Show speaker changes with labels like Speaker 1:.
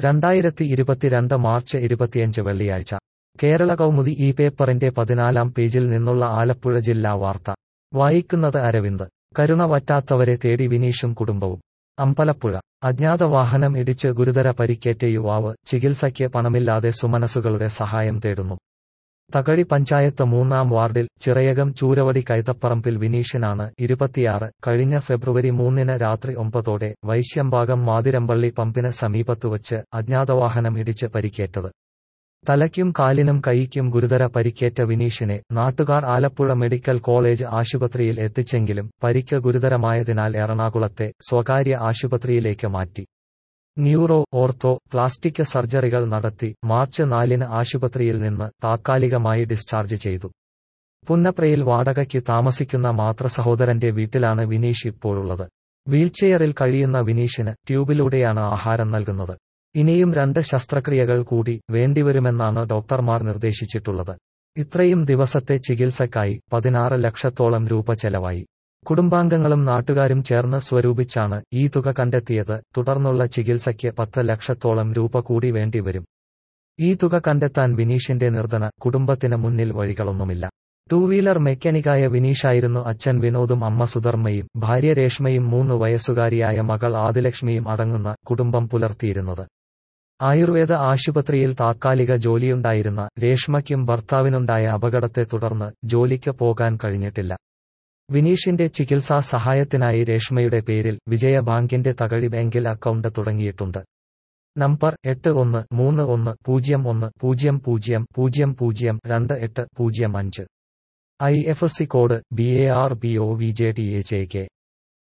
Speaker 1: രണ്ടായിരത്തി ഇരുപത്തിരണ്ട് മാർച്ച് ഇരുപത്തിയഞ്ച് വെള്ളിയാഴ്ച കേരള കൗമുദി ഈ പേപ്പറിന്റെ പതിനാലാം പേജിൽ നിന്നുള്ള ആലപ്പുഴ ജില്ലാ വാർത്ത വായിക്കുന്നത് അരവിന്ദ് കരുണ വറ്റാത്തവരെ തേടി വിനീഷും കുടുംബവും അമ്പലപ്പുഴ അജ്ഞാത വാഹനം ഇടിച്ച് ഗുരുതര പരിക്കേറ്റ യുവാവ് ചികിത്സയ്ക്ക് പണമില്ലാതെ സുമനസുകളുടെ സഹായം തേടുന്നു തകഴി പഞ്ചായത്ത് മൂന്നാം വാർഡിൽ ചിറയകം ചൂരവടി കൈതപ്പറമ്പിൽ വിനീഷിനാണ് ഇരുപത്തിയാറ് കഴിഞ്ഞ ഫെബ്രുവരി മൂന്നിന് രാത്രി ഒമ്പതോടെ വൈശ്യംഭാഗം മാതിരമ്പള്ളി പമ്പിന് സമീപത്തുവച്ച് അജ്ഞാതവാഹനം ഇടിച്ച് പരിക്കേറ്റത് തലയ്ക്കും കാലിനും കൈയ്ക്കും ഗുരുതര പരിക്കേറ്റ വിനീഷിനെ നാട്ടുകാർ ആലപ്പുഴ മെഡിക്കൽ കോളേജ് ആശുപത്രിയിൽ എത്തിച്ചെങ്കിലും പരിക്ക് ഗുരുതരമായതിനാൽ എറണാകുളത്തെ സ്വകാര്യ ആശുപത്രിയിലേക്ക് മാറ്റി ന്യൂറോ ഓർത്തോ പ്ലാസ്റ്റിക് സർജറികൾ നടത്തി മാർച്ച് നാലിന് ആശുപത്രിയിൽ നിന്ന് താത്കാലികമായി ഡിസ്ചാർജ് ചെയ്തു പുന്നപ്രയിൽ വാടകയ്ക്ക് താമസിക്കുന്ന മാതൃസഹോദരന്റെ വീട്ടിലാണ് വിനീഷ് ഇപ്പോഴുള്ളത് വീൽചെയറിൽ കഴിയുന്ന വിനീഷിന് ട്യൂബിലൂടെയാണ് ആഹാരം നൽകുന്നത് ഇനിയും രണ്ട് ശസ്ത്രക്രിയകൾ കൂടി വേണ്ടിവരുമെന്നാണ് ഡോക്ടർമാർ നിർദ്ദേശിച്ചിട്ടുള്ളത് ഇത്രയും ദിവസത്തെ ചികിത്സയ്ക്കായി പതിനാറ് ലക്ഷത്തോളം രൂപ ചെലവായി കുടുംബാംഗങ്ങളും നാട്ടുകാരും ചേർന്ന് സ്വരൂപിച്ചാണ് ഈ തുക കണ്ടെത്തിയത് തുടർന്നുള്ള ചികിത്സയ്ക്ക് പത്ത് ലക്ഷത്തോളം രൂപ കൂടി വേണ്ടിവരും ഈ തുക കണ്ടെത്താൻ വിനീഷിന്റെ നിർധന കുടുംബത്തിന് മുന്നിൽ വഴികളൊന്നുമില്ല ടൂ വീലർ മെക്കാനിക്കായ വിനീഷായിരുന്നു അച്ഛൻ വിനോദും അമ്മ സുധർമ്മയും ഭാര്യ രേഷ്മയും മൂന്ന് വയസ്സുകാരിയായ മകൾ ആദിലക്ഷ്മിയും അടങ്ങുന്ന കുടുംബം പുലർത്തിയിരുന്നത് ആയുർവേദ ആശുപത്രിയിൽ താത്കാലിക ജോലിയുണ്ടായിരുന്ന രേഷ്മയ്ക്കും ഭർത്താവിനുണ്ടായ അപകടത്തെ തുടർന്ന് ജോലിക്ക് പോകാൻ കഴിഞ്ഞിട്ടില്ല വിനീഷിന്റെ ചികിത്സാ സഹായത്തിനായി രേഷ്മയുടെ പേരിൽ വിജയ ബാങ്കിന്റെ തകഴി ബാങ്കിൽ അക്കൗണ്ട് തുടങ്ങിയിട്ടുണ്ട് നമ്പർ എട്ട് ഒന്ന് മൂന്ന് ഒന്ന് പൂജ്യം ഒന്ന് പൂജ്യം പൂജ്യം പൂജ്യം പൂജ്യം രണ്ട് എട്ട് പൂജ്യം അഞ്ച് I F S C code B A R B O V J T A J K